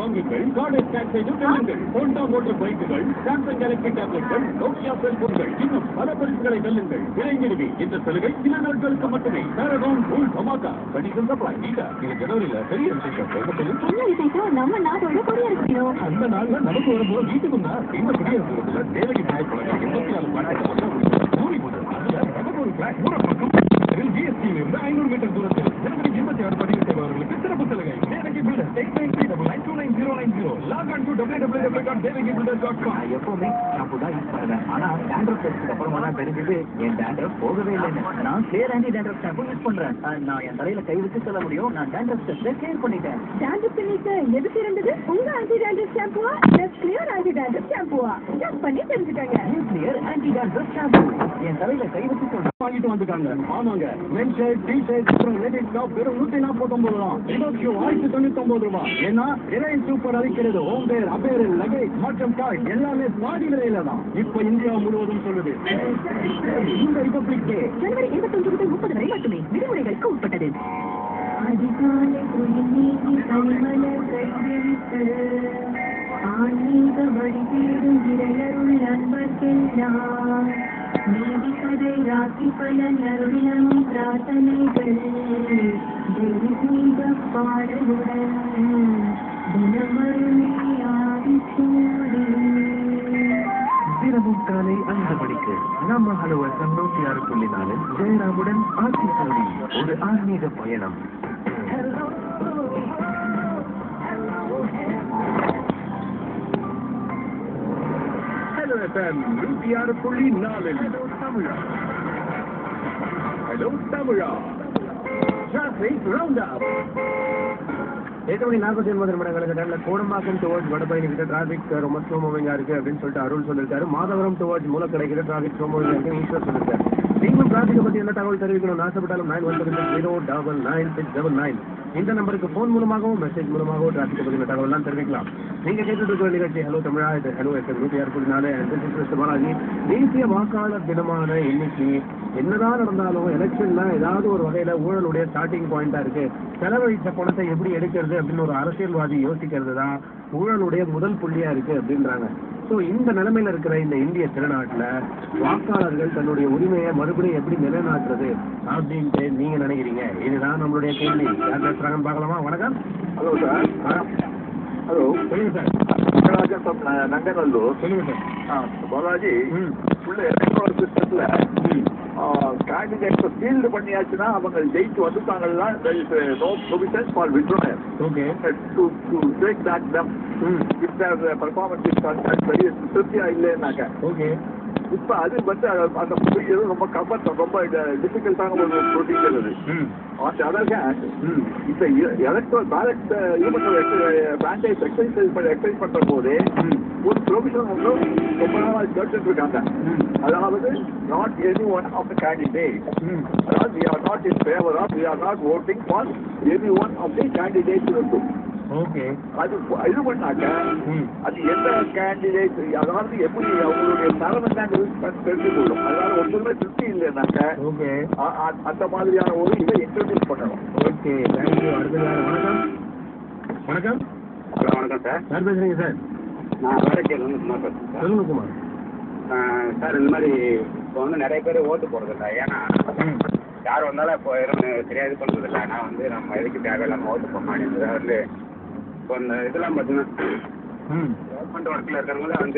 வாங்குங்கள் கார்டை ஸ்கேன் செய்து வெல்லுங்கள் ஹோண்டா மோட்டார் பைக்குகள் சாம்சங் கேலக்சி டேப்லெட்கள் நோக்கியா செல்போன்கள் இன்னும் பல பரிசுகளை வெல்லுங்கள் விரைந்திடுவி இந்த சலுகை சில நாட்களுக்கு மட்டுமே பேரகான் ரூல் தமாக்கா கண்டிஷன் சப்ளை நீங்க இது ஜனவரியில பெரிய விசேஷம் கோயம்புத்தூரில் என்ன விசேஷம் நம்ம நாட்டோட குடியிருக்கணும் அந்த நாள்ல நமக்கு வரும்போது வீட்டுக்கு தான் இந்த குடியரசு விருதுல தேவகி நாயக்குழந்தை எண்பத்தி நாலு பாட்டு மூடி முதல் அதுல நமக்கு ஒரு பிளாக் மூட பக்கம் ஜிஎஸ்டியில் இருந்து ஐநூறு மீட்டர் தூரத்தில் ஜனவரி இருபத்தி ஆறு பதிவு செய்பவர்களுக்கு சிறப்பு சலுகை Devaki builder eight nine three double nine two nine zero nine zero log on to W W W dot Devaki builder dot com நான் எப்பவுமே ஷாம்பு தான் யூஸ் பண்ணுவேன் ஆனா டேண்ட்ரஃப் டெஸ்ட்க்கு அப்புறமா தான் தெரிஞ்சது என் டேண்ட்ரஃப் போகவே இல்லைன்னு நான் clear anti dandruff shampoo use பண்றேன் அஹ் நான் என் தலையில கை வச்சு சொல்ல முடியும் நான் டேண்ட்ரஃப் டெஸ்ட்ல கிளியர் பண்ணிட்டேன் டாண்டர் பண்ணிட்டு எது சிறந்தது உங்க ஆன்டி டாண்டர் ஷாம்புவா ஜஸ்ட் கிளியர் ஆன்டி டாண்டர் ஷாம்புவா டெஸ்ட் பண்ணி தெரிஞ்சுக்கங்க கிளியர் ஆன்டி டேண்ட்ரஃப் ஷாம்பு என் தலையில கை வச்சு சொல்றேன் வாங்கிட்டு வந்துட்டாங்க ஆமாங்க மென் ஷர்ட் டி ஷர்ட் அப்புறம் லேடிஸ் டாப் வெறும் நூத்தி நாற்பத்தொன்பது ரூபா ரிபோக் ஆயிரத்தி தொண்ணூத்தி ஒன்பது ரூபாய் ஏன்னா ரிலையன்ஸ் சூப்பர் அளிக்கிறது ஹோம் பேர் அப்பேர் லகேஜ் மற்றும் டாய் எல்லாமே பாதி விலையில தான் இப்ப இந்தியா முழுவதும் சொல்லுது இந்த ரிபப்ளிக் டே ஜனவரி இருபத்தொன்று முதல் முப்பது வரை மட்டுமே விடுமுறைகளுக்கு உட்பட்டது அதிகாலை குளிநீங்கி கனிமலர் கைவிரித்து ஆன்மீக வழி தேடும் இறையருள் அன்பர்க்கெல்லாம் நீதி கதை ராக்கி பலன் அருளினம் பிரார்த்தனைகள் தெய்வீக பாடலுடன் தினமருளி ஆதிச்சூடி தினமும் காலை ஐந்து மணிக்கு நம்ம அலுவலகம் நூத்தி ஆறு புள்ளி நாலு ஜெயராமுடன் ஆட்சி சோழி ஒரு ஆன்மீக பயணம் ஹலோ எஃப்எம் நூத்தி ஆறு புள்ளி நாலு தமிழா ஹலோ தமிழா டிராபிக் ரவுண்ட் அப் எட்டு மணி நாற்பத்தி ஒன்பது நிமிடங்களுக்கு டைம்ல கோடம்பாக்கம் டுவர்ட்ஸ் வடபழனி கிட்ட டிராபிக் ரொம்ப ஸ்லோ மூவிங்கா இருக்கு அப்படின்னு சொல்லிட்டு அருள் சொல்லிருக்காரு மாதவரம் டுவர்ட்ஸ் மூலக்கடை கிட்ட டிராபிக் ஸ்லோ மூவிங்கா இருக்கு ஈஸ்வர் சொல்லிருக்காரு நீங்களும் டிராபிக்கை பத்தி என்ன தகவல் தெரிவிக்கணும் ஆசைப்பட்டாலும் nine one seven zero double nine six double nine இந்த நம்பருக்கு ஃபோன் மூலமாகவும் மெசேஜ் மூலமாகவும் டிராபிக்கை பத்தின தகவல்லாம் தெரிவிக்கலாம் நீங்க கேட்டுட்டு இருக்கிற நிகழ்ச்சி ஹலோ தமிழா இது ஹலோ எஃப்எம் நூத்தி ஆறு புள்ளி நாலு and this is Mr. Balaji தேசிய வாக்காளர் தினமான இன்னைக்கு என்னதான் நடந்தாலும் எலெக்ஷன்ல ஏதாவது ஒரு வகையில ஊழலுடைய ஸ்டார்டிங் பாயிண்டா இருக்கு செலவழிச்ச பணத்தை எப்படி எடுக்கிறது அப்படின்னு ஒரு அரசியல்வாதி யோசிக்கிறது தான் ஊழலுடைய முதல் புள்ளியா இருக்கு அப்படின்றாங்க ஸோ இந்த நிலைமையில இருக்கிற இந்த இந்திய திருநாட்டுல வாக்காளர்கள் தன்னுடைய உரிமையை மறுபடியும் எப்படி நிலைநாட்டுறது அப்படின்ட்டு நீங்க நினைக்கிறீங்க இதுதான் நம்மளுடைய கேள்வி யார் பேசுறாங்கன்னு பார்க்கலாமா வணக்கம் ஹலோ சார் வணக்கம். ஹலோ சொல்லுங்க சார் நடராஜன் ஃப்ரம் நங்கநல்லூர் சொல்லுங்க சார் ஆ பாலாஜி ம் உள்ள எலக்ட்ரல் சிஸ்டத்தில் ம் கேண்டிடேட்ஸை ஃபீல்டு பண்ணியாச்சுன்னா அவங்க ஜெயிச்சு வந்துட்டாங்கன்னா no provisions for withdrawal okay to to take back them hmm if there performance is பெரிய திருப்தியா இல்லைன்னாக்க ஓகே இப்போ அது வந்து அது- அந்த procedure ரொம்ப கம்பட் ரொம்ப டிஃபிகல்ட்டான ஒரு ப்ரொசீஜர் அது ம் ஆன் தி அதர் ஹேண்ட் ம் இந்த எலக்ட்ரல் பேலட் இது பண்ற பேண்டேஜ் எக்ஸசைஸ் எக்ஸசைஸ் பண்ற போது ம் ஒரு ப்ரொவிஷன் வந்து ரொம்ப நாளா கேட்டுட்டு இருக்காங்க ம் அதாவது not any one of the candidate hmm அதாவது we are not in favor of we are not voting for any one of the candidates இருக்கும் ஓகே அது இது பண்ணாக்க ம் அது எந்த கேண்டிடேட் அதாவது எப்படி அவங்களுடைய தரம் என்னங்கிறது தெரிஞ்சு கொள்ளும் அதாவது ஒன்றுமே திருப்தி இல்லைனாக்க ஓகே அ- அ- அந்த மாதிரியான ஒரு இதை இன்ட்ரடியூஸ் பண்ணணும் ஓகே தேங்க்யூ அடுத்தது யாரு? வணக்கம் வணக்கம் ஹலோ வணக்கம் சார் யார் பேசுறீங்க சார் நான் வேலைச்சேரிலேருந்து சும்மா பேசுகிறேன் சார் சொல்லுங்க குமார் ஆஹ் சார் இந்த மாதிரி இப்போ வந்து நிறைய பேர் ஓட்டு போடுறதில்ல ஏன்னா ம் யார் வந்தாலும் இப்போ யாரும் சரியாக இது பண்ணுறதில்ல நான் வந்து நம்ம எதுக்கு தேவையில்லாமல் ஓட்டு போடணும் அப்படின்றத வந்து இப்போ இந்த இதெல்லாம் பார்த்தீங்கன்னா ம் கவர்மெண்ட் ஒர்க்கில் இருக்கிறவங்கள வந்து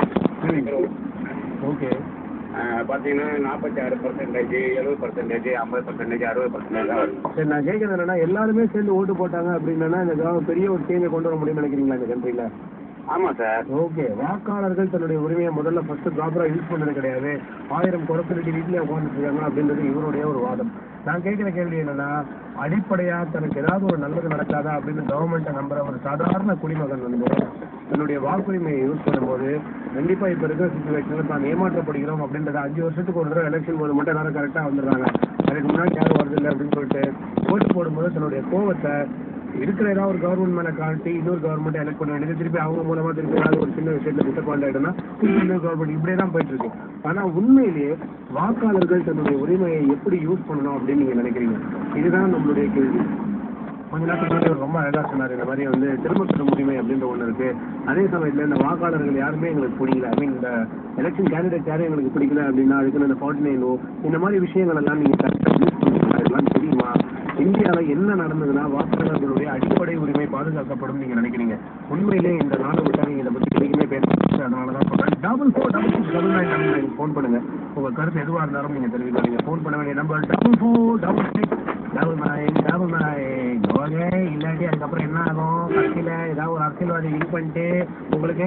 ஓகே ஆஹ் பார்த்தீங்கன்னா நாற்பத்தி ஆறு பர்சன்டேஜ் எழுபது பர்சன்டேஜ் ஐம்பது பர்சன்டேஜ் அறுபது பர்சன்டேஜ் தான் வரும் சரி நான் கேட்கறது என்னன்னா எல்லாருமே சேர்ந்து ஓட்டு போட்டாங்க அப்படின்னா இந்த கவ- பெரிய ஒரு சேஞ்சை கொண்டு வர முடியும்னு நினைக்கிறீங்களா இந்த கண்ட்ரில ஆமாம் சார் ஓகே வாக்காளர்கள் தன்னுடைய உரிமையை முதல்ல ஃபர்ஸ்ட் ப்ராப்பரா யூஸ் பண்ணது கிடையாது ஆயிரம் குறை சொல்லிட்டு வீட்லயே உட்காந்துட்டு இருக்காங்க அப்படின்றது இவருடைய ஒரு வாதம் நான் கேட்கிற கேள்வி என்னன்னா அடிப்படையா தனக்கு ஏதாவது ஒரு நல்லது நடக்காதா அப்படின்னு கவர்மெண்ட்டை நம்புற ஒரு சாதாரண குடிமகன் வந்து தன்னுடைய வாக்குரிமையை யூஸ் பண்ணும்போது கண்டிப்பா இப்ப இருக்கிற சுச்சுவேஷன்ல தான் ஏமாற்றப்படுகிறோம் அப்படின்றத அஞ்சு வருஷத்துக்கு ஒரு தடவை எலெக்ஷன் போது மட்டும் எல்லாரும் கரெக்டா வந்துடுறாங்க அதுக்கு முன்னாடி யாரும் வரதில்லை அப்படின்னு சொல்லிட்டு ஓட்டு போடும்போது தன்னுடைய கோவத்தை இருக்கிற ஏதாவது ஒரு கவர்மெண்ட் மேல காட்டி இன்னொரு கவர்மெண்ட் எலெக்ட் பண்ண வேண்டியது திருப்பி அவங்க மூலமா திருப்பி ஏதாவது ஒரு சின்ன விஷயத்துல டிசப்பாயிண்ட் ஆயிடும்னா திருப்பி இன்னொரு கவர்மெண்ட் இப்படியே தான் போயிட்டு இருக்கு ஆனா உண்மையிலேயே வாக்காளர்கள் தன்னுடைய உரிமையை எப்படி யூஸ் பண்ணணும் அப்படின்னு நீங்க நினைக்கிறீங்க இதுதான் நம்மளுடைய கேள்வி கொஞ்ச நேரத்துக்கு முன்னாடி அவர் ரொம்ப அழகா சொன்னார் இந்த மாதிரி வந்து திரும்ப பெற உரிமை அப்படின்ற ஒண்ணு இருக்கு அதே சமயத்துல இந்த வாக்காளர்கள் யாருமே எங்களுக்கு பிடிக்கல ஐ மீன் இந்த எலெக்ஷன் கேண்டிடேட் யாரும் எங்களுக்கு பிடிக்கல அப்படின்னா அதுக்கு இந்த ஃபார்ட்டி நைன் இந்த மாதிரி விஷயங்கள் எல்லாம் நீங்க கரெக்டா யூஸ் பண்ணுவீங்களா இதெல்லாம் தெரியுமா இந்தியால என்ன நடந்ததுன்னா வாக்காளர்களுடைய அடிப்படை உரிமை பாதுகாக்கப்படும் நீங்க நினைக்கிறீங்க உண்மையிலே இந்த நாளை விட்டா நீங்க இதை பத்தி எதுவுமே பேச அதனாலதான் சொல்றேன் double four double six double nine double nine phone பண்ணுங்க உங்க கருத்து எதுவா இருந்தாலும் நீங்க தெரிவிக்கலாம் நீங்க ஃபோன் பண்ண வேண்டிய number double four double six double nine double nine okay இல்லாட்டி அதுக்கப்புறம் என்ன ஆகும் கடைசியில ஏதாவது ஒரு அரசியல்வாதி வின் பண்ணிட்டு உங்களுக்கு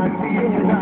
பற்றியே